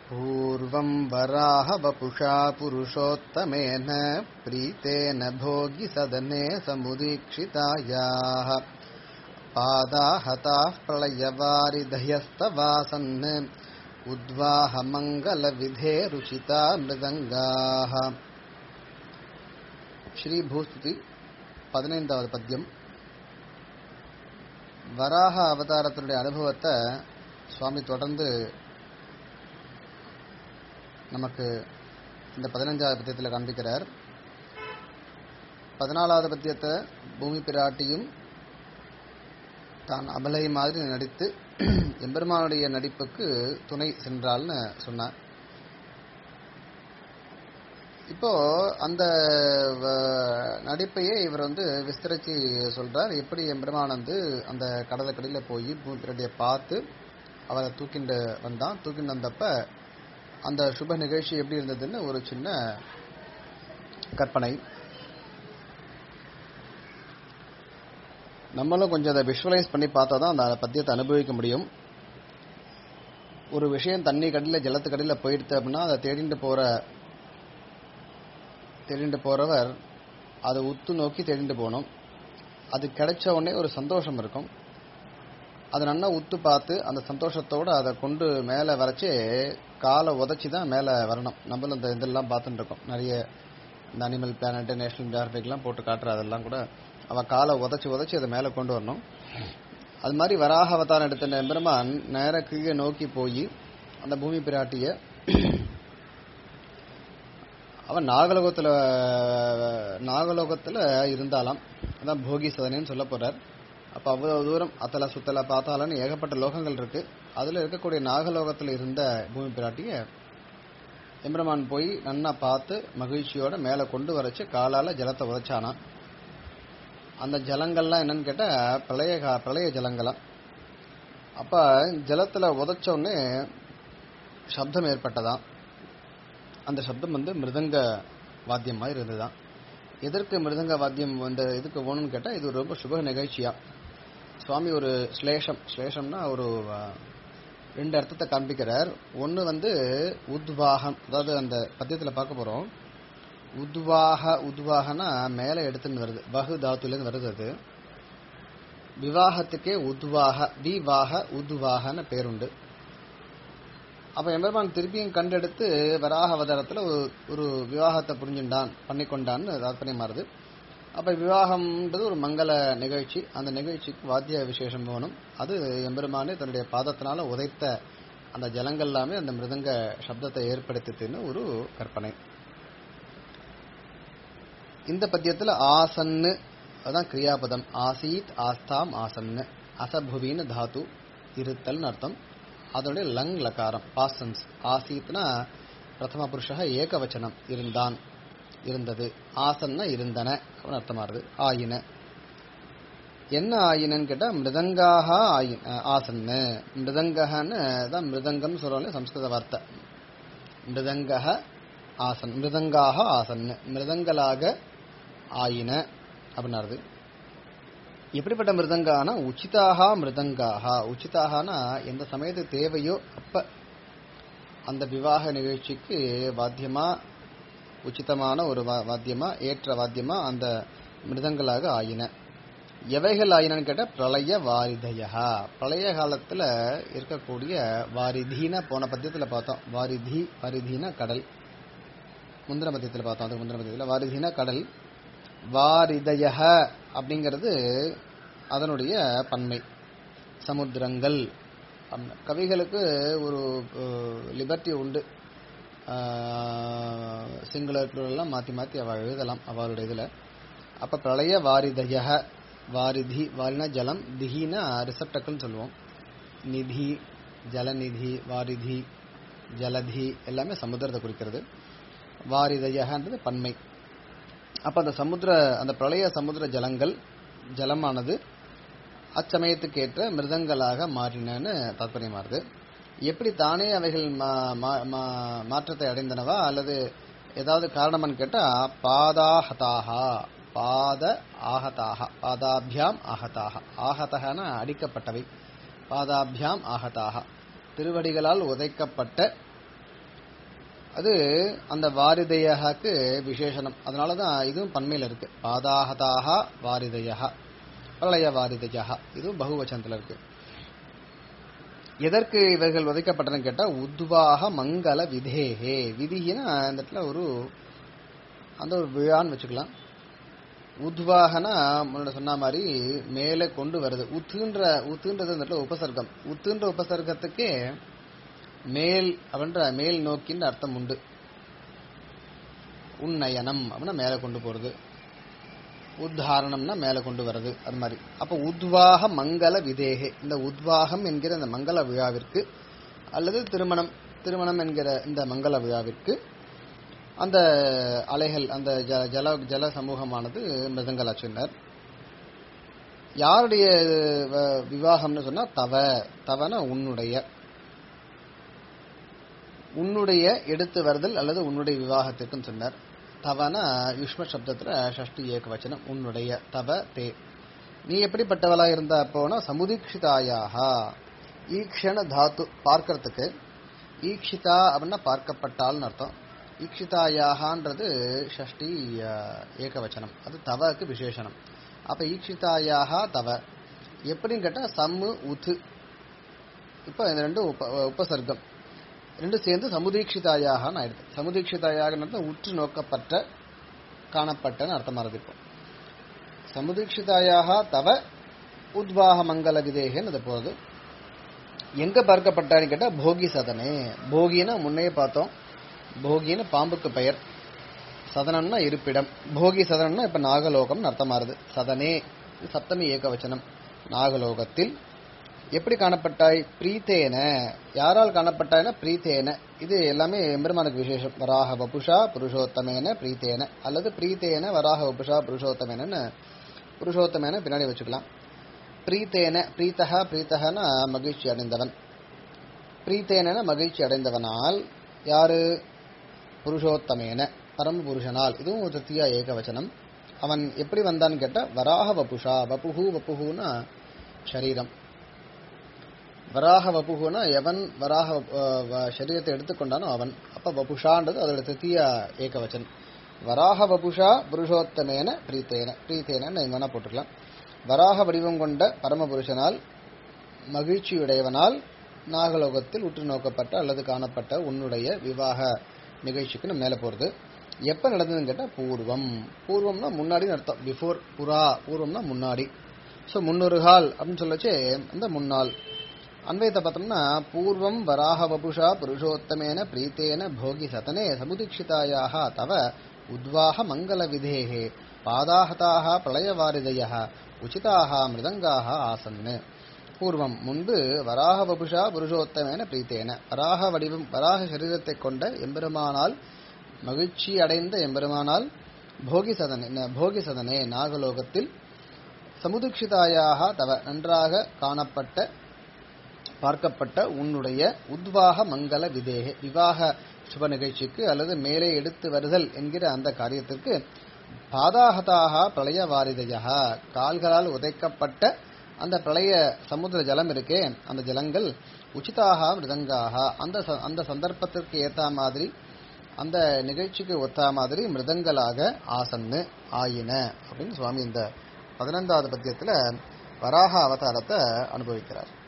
पूर्वम् वराहवपुषा पुरुषोत्तमेन प्रीतेन भोगि सदने समुदीक्षितायाः पादाहताः प्रलयवारिधयस्तवासन् उद्वाहमङ्गलविधे रुचिता मृदङ्गाः ஸ்ரீபூஸ்துதி பதினைந்தாவது பத்தியம் வராக அவதாரத்தினுடைய அனுபவத்தை சுவாமி தொடர்ந்து நமக்கு இந்த பதினஞ்சாவது பத்தியத்தில் காண்பிக்கிறார் பதினாலாவது பத்தியத்தை பூமி பிராட்டியும் தான் அபலை மாதிரி நடித்து எம்பெருமானுடைய நடிப்புக்கு துணை சென்றாள்னு சொன்னார் இப்போ அந்த நடிப்பையே இவர் வந்து விஸ்தரிச்சு சொல்றார் எப்படி எம்பெருமான் வந்து அந்த கடலுக்கடியில் போய் பூமிப்பிரடியை பார்த்து அவரை தூக்கிண்டு வந்தான் தூக்கிண்டு வந்தப்ப அந்த சுப நிகழ்ச்சி எப்படி இருந்ததுன்னு ஒரு சின்ன கற்பனை நம்மளும் கொஞ்சம் அதை விஷுவலைஸ் பண்ணி பார்த்தா தான் அந்த பத்தியத்தை அனுபவிக்க முடியும் ஒரு விஷயம் தண்ணி கடியில் ஜலத்துக்கடியில் போயிடுது அப்படின்னா அதை தேடிட்டு போற தேடிட்டு போறவர் அதை உத்து நோக்கி தேடிட்டு போகணும் அது கிடைச்ச உடனே ஒரு சந்தோஷம் இருக்கும் அதை நல்லா உத்து பார்த்து அந்த சந்தோஷத்தோட அதை கொண்டு மேலே வரைச்சி காலை உதச்சி தான் மேலே வரணும் நம்மளும் இந்த இதெல்லாம் பார்த்துட்டு இருக்கோம் நிறைய இந்த அனிமல் பிளானட் நேஷனல் ஜியாகிரபிக்லாம் போட்டு காட்டுற அதெல்லாம் கூட அவள் காலை உதச்சி உதச்சி அதை மேலே கொண்டு வரணும் அது மாதிரி வராக அவதாரம் எடுத்த பெருமான் நேர கீழே நோக்கி போய் அந்த பூமி பிராட்டிய அவன் நாகலோகத்துல நாகலோகத்துல இருந்தாலாம் அதான் போகி சதனைன்னு சொல்ல போறார் அப்ப அவ்வளவு தூரம் அத்தல சுத்தல பார்த்தாலன்னு ஏகப்பட்ட லோகங்கள் இருக்கு அதுல இருக்கக்கூடிய நாகலோகத்துல இருந்த பூமி பிராட்டிய எம்பெருமான் போய் நன்னா பார்த்து மகிழ்ச்சியோட மேல கொண்டு வரைச்சு காலால ஜலத்தை உதைச்சானா அந்த ஜலங்கள்லாம் என்னன்னு கேட்டா பிரளய பிரளய ஜலங்களாம் அப்ப ஜலத்துல உதைச்ச உடனே சப்தம் ஏற்பட்டதாம் அந்த சப்தம் வந்து மிருதங்க வாத்தியம் மாதிரி இருந்துதான் எதற்கு மிருதங்க வாத்தியம் வந்து எதுக்கு வேணும்னு கேட்டால் இது ரொம்ப சுப நிகழ்ச்சியா சுவாமி ஒரு ஸ்லேஷம் ஸ்லேஷம்னா ஒரு ரெண்டு அர்த்தத்தை காண்பிக்கிறார் ஒன்று வந்து உத்வாகம் அதாவது அந்த பத்தியத்தில் பார்க்க போகிறோம் உத்வாக உத்வாகனா மேலே எடுத்துன்னு வருது பகு தாத்துலேருந்து வருது அது விவாகத்துக்கே உத்வாக விவாக உத்வாகன்னு பேருண்டு அப்ப எம்பெருமான் திருப்பியும் கண்டெடுத்து வராக அவதாரத்துல ஒரு விவாகத்தை புரிஞ்சுண்டான் பண்ணிக்கொண்டான்னு தாற்பயம் மாறுது அப்ப விவாகம்ன்றது ஒரு மங்கள நிகழ்ச்சி அந்த நிகழ்ச்சிக்கு வாத்திய விசேஷம் வேணும் அது எம்பெருமானே தன்னுடைய பாதத்தினால உதைத்த அந்த ஜலங்கள் எல்லாமே அந்த மிருதங்க சப்தத்தை ஏற்படுத்தித்துன்னு ஒரு கற்பனை இந்த பத்தியத்துல ஆசன்னு அதான் கிரியாபதம் ஆசீத் ஆஸ்தாம் ஆசன்னு அசபுவின்னு தாத்து இருத்தல்னு அர்த்தம் அதனுடைய லங் லகாரம் பாசன்ஸ் ஆசீத்னா பிரதம புருஷ ஏகவச்சனம் இருந்தான் இருந்தது ஆசன்னா இருந்தன அப்படின்னு அர்த்தமாறுது ஆயின என்ன ஆயினன்னு கேட்டா மிருதங்காக ஆயின ஆசன்னு மிருதங்கன்னு தான் மிருதங்கம் சொல்றோம் சம்ஸ்கிருத வார்த்தை மிருதங்கக ஆசன் மிருதங்காக ஆசன்னு மிருதங்களாக ஆயின அப்படின்னாரு எப்படிப்பட்ட மிருதங்கானா உச்சிதாக மிருதங்காக உச்சிதாகனா எந்த சமயத்துக்கு தேவையோ அப்ப அந்த விவாக நிகழ்ச்சிக்கு வாத்தியமா உச்சிதமான ஒரு வாத்தியமா ஏற்ற வாத்தியமா அந்த மிருதங்களாக ஆயின எவைகள் ஆயினன்னு கேட்ட பிரளய வாரிதயா பிரளய காலத்துல இருக்கக்கூடிய வாரிதின போன பத்தியத்துல பார்த்தோம் வாரிதி வாரிதினா கடல் முந்திர மத்தியத்தில் பார்த்தோம் அதுக்கு முந்திர மத்தியத்தில் வாரிதினா கடல் வாரிதய அப்படிங்கிறது அதனுடைய பன்மை சமுத்திரங்கள் கவிகளுக்கு ஒரு லிபர்ட்டி உண்டு சிங்குலர் எல்லாம் மாற்றி மாற்றி அவள் எழுதலாம் அவளுடைய இதில் அப்போ பிரளய வாரிதய வாரிதி வாரினா ஜலம் திஹினா ரிசப்டக்கள்னு சொல்லுவோம் நிதி ஜலநிதி வாரிதி ஜலதி எல்லாமே சமுத்திரத்தை குறிக்கிறது வாரிதயன்றது பன்மை அப்ப அந்த சமுத்திர அந்த பிரளய சமுத்திர ஜலங்கள் ஜலமானது அச்சமயத்துக்கேற்ற மிருதங்களாக மாறினன்னு தாற்பயமாறுது எப்படி தானே அவைகள் மாற்றத்தை அடைந்தனவா அல்லது ஏதாவது காரணம்னு கேட்டா பாதாஹதாகா பாத ஆகதாக பாதாபியாம் ஆகதாக ஆகதகன அடிக்கப்பட்டவை பாதாபியாம் ஆகதாக திருவடிகளால் உதைக்கப்பட்ட அது அந்த வாரிதையகாக்கு விசேஷனம் அதனால தான் இதுவும் பன்மையில் இருக்கு பாதாகதாக வாரிதையா பிரளய வாரிதையா இதுவும் பகுவச்சனத்தில் இருக்கு எதற்கு இவர்கள் விதைக்கப்பட்டன கேட்டா உத்வாக மங்கள விதேகே விதினா இந்த இடத்துல ஒரு அந்த ஒரு விழான்னு வச்சுக்கலாம் உத்வாகனா முன்னாடி சொன்ன மாதிரி மேலே கொண்டு வருது உத்துன்ற உத்துன்றது இந்த இடத்துல உபசர்க்கம் உத்துன்ற உபசர்க்கத்துக்கே மேல் அப்படின்ற மேல் நோக்கின்ற அர்த்தம் உண்டு உன்னயனம் அப்படின்னா மேலே கொண்டு போறது உத்தாரணம்னா மேலே கொண்டு வர்றது அது மாதிரி அப்ப உத்வாக மங்கள விதேகே இந்த உத்வாகம் என்கிற இந்த மங்கள விழாவிற்கு அல்லது திருமணம் திருமணம் என்கிற இந்த மங்கள விழாவிற்கு அந்த அலைகள் அந்த ஜ- ஜல ஜல சமூகமானது மிருதங்கலாச்சினர் யாருடைய வ- விவாகம்னு சொன்னா தவ தவன உன்னுடைய உன்னுடைய எடுத்து வருதல் அல்லது உன்னுடைய விவாகத்திற்குன்னு சொன்னார் தவன யுஷ்ம சப்தத்துல ஷஷ்டி ஏக வச்சனம் உன்னுடைய தவ தே நீ எப்படிப்பட்டவளா இருந்த அப்போனா சமுதீக்ஷிதாயாக ஈக்ஷண தாத்து பார்க்கறதுக்கு ஈக்ஷிதா அப்படின்னா பார்க்கப்பட்டால்னு அர்த்தம் ஈக்ஷிதாயாகன்றது ஷஷ்டி அஹ், ஏகவச்சனம் அது தவக்கு விசேஷனம் அப்ப ஈக்ஷிதாயாக தவ எப்படின்னு கேட்டா சம்மு உத்து இப்போ இந்த ரெண்டும் உப உபசர்க்கம் ரெண்டும் சேர்ந்து சமுதீக்ஷிதாயாகனு ஆயிடுது சமுதீக்ஷிதாயாக உற்று நோக்கப்பட்ட காணப்பட்டன்னு அர்த்தமா இருக்கு இப்போ சமுதீக்ஷிதாயாக தவ உத்வாக மங்கள விதேகன்னு அது போகுது எங்க பார்க்கப்பட்டான்னு கேட்டா போகி சதனே போகினா முன்னே பார்த்தோம் போகின்னு பாம்புக்கு பெயர் சதனம்னா இருப்பிடம் போகி சதனம்னா இப்ப நாகலோகம்னு அர்த்தமாறுது சதனே இது சப்தமி ஏகவச்சனம் நாகலோகத்தில் எப்படி காணப்பட்டாய் பிரீத்தேன யாரால் காணப்பட்டாய்னா பிரீத்தேன இது எல்லாமே எம்பெருமானுக்கு விசேஷம் வராக வபுஷா புருஷோத்தமேன பிரீத்தேன அல்லது பிரீத்தேன வராக வபுஷா புருஷோத்தமேனன்னு புருஷோத்தமேன பின்னாடி வச்சுக்கலாம் பிரீத்தேன பிரீத்தகா பிரீத்தகனா மகிழ்ச்சி அடைந்தவன் பிரீத்தேன மகிழ்ச்சி அடைந்தவனால் யாரு புருஷோத்தமேன பரம புருஷனால் இதுவும் ஒரு திருத்தியா ஏகவச்சனம் அவன் எப்படி வந்தான்னு கேட்டா வராக வபுஷா வபுகு வபுகுனா சரீரம் வராக வபுகுனா எவன் வராக அஹ், வ- சரீரத்தை எடுத்துக்கொண்டானோ அவன் அப்ப வபுஷான்றது அதோட திருத்திய ஏகவச்சனம் வராக வபுஷா புருஷோத்தமேன பிரீத்தேன பிரீத்தேன எங்க வேணா போட்டுக்கலாம் வராக வடிவம் கொண்ட பரமபுருஷனால் மகிழ்ச்சியுடையவனால் நாகலோகத்தில் உற்று நோக்கப்பட்ட அல்லது காணப்பட்ட உன்னுடைய விவாக நிகழ்ச்சிக்கு நம்ம மேல போறது எப்ப நடந்ததுன்னு கேட்டா பூர்வம் பூர்வம்னா முன்னாடி அர்த்தம் பிஃபோர் புறா பூர்வம்னா முன்னாடி ஸோ முன்னொருகால் அப்படின்னு சொல்லச்சு அந்த முன்னாள் அன்வயத்தை பார்த்தோம்னா பூர்வம் வராக வபுஷா புருஷோத்தமேன பிரீத்தேன போகி சதனே சமுதீட்சிதாயாக தவ உத்வாக மங்கள விதேகே பாதாகதாக பிரளயவாரிதய உச்சிதாக மிருதங்காக ஆசன்னு பூர்வம் முன்பு வராக வபுஷா புருஷோத்தமேன பிரீத்தேன வராக வடிவம் வராக சரீரத்தை கொண்ட எம்பெருமானால் மகிழ்ச்சி அடைந்த எம்பெருமானால் போகி சதனே போகி சதனே நாகலோகத்தில் சமுதீட்சிதாயாக தவ நன்றாக காணப்பட்ட பார்க்கப்பட்ட உன்னுடைய உத்வாக மங்கள விதேக விவாக சுப நிகழ்ச்சிக்கு அல்லது மேலே எடுத்து வருதல் என்கிற அந்த காரியத்திற்கு பாதாகதாக பிரளய வாரிதையா கால்களால் உதைக்கப்பட்ட அந்த பிரளய சமுத்திர ஜலம் இருக்கே அந்த ஜலங்கள் உச்சிதாக மிருதங்காக அந்த ச- அந்த சந்தர்ப்பத்திற்கு ஏத்த மாதிரி அந்த நிகழ்ச்சிக்கு ஒத்த மாதிரி மிருதங்களாக ஆசன்னு ஆயின அப்படின்னு சுவாமி இந்த பதினைந்தாவது பத்தியத்துல வராக அவதாரத்தை அனுபவிக்கிறார்